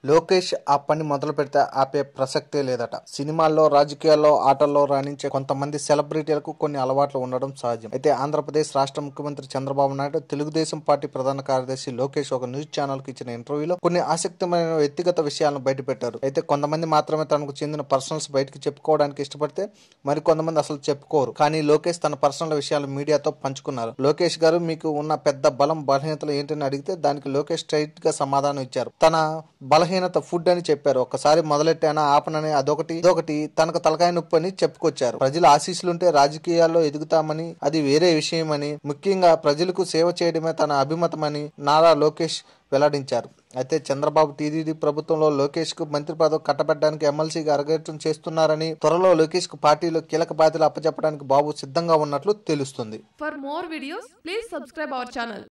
లోకేష్ ఆ పని మొదలు పెడితే ఆపే ప్రసక్తే లేదట సినిమాల్లో రాజకీయాల్లో ఆటల్లో రాణించే కొంతమంది సెలబ్రిటీలకు కొన్ని అలవాట్లు ఉండడం సహజం అయితే ఆంధ్రప్రదేశ్ రాష్ట్ర ముఖ్యమంత్రి చంద్రబాబు నాయుడు తెలుగుదేశం పార్టీ ప్రధాన కార్యదర్శి లోకేష్ ఒక న్యూస్ ఛానల్ కి ఇచ్చిన ఇంటర్వ్యూలో కొన్ని ఆసక్తిమైన వ్యక్తిగత విషయాలను బయటపెట్టారు అయితే కొంతమంది మాత్రమే తనకు చెందిన పర్సనల్స్ బయటకు చెప్పుకోవడానికి ఇష్టపడితే మరి కొంతమంది అసలు చెప్పుకోరు కానీ లోకేష్ తన పర్సనల్ విషయాలు మీడియాతో పంచుకున్నారు లోకేష్ గారు మీకు ఉన్న పెద్ద బలం బలహీనతలు ఏంటని అడిగితే దానికి లోకేష్ స్ట్రైట్ గా సమాధానం ఇచ్చారు తన బలహీనత ఫుడ్ అని చెప్పారు ఒకసారి మొదలెట్టానా ఆపనని అదొకటి ఇదొకటి తనకు తలకాయ నొప్పి అని చెప్పుకొచ్చారు ప్రజల ఆశీస్సులుంటే రాజకీయాల్లో ఎదుగుతామని అది వేరే విషయమని ముఖ్యంగా ప్రజలకు సేవ చేయడమే తన అభిమతమని నారా లోకేష్ వెల్లడించారు అయితే చంద్రబాబు టీడీడీ ప్రభుత్వంలో లోకేష్ కు మంత్రి పదవి కట్టబెట్టడానికి ఎమ్మెల్సీగా అరగేటం చేస్తున్నారని త్వరలో లోకేష్ కు పార్టీలో కీలక బాధ్యతలు అప్పచెప్పడానికి బాబు సిద్ధంగా ఉన్నట్లు తెలుస్తుంది For more videos, please subscribe our channel.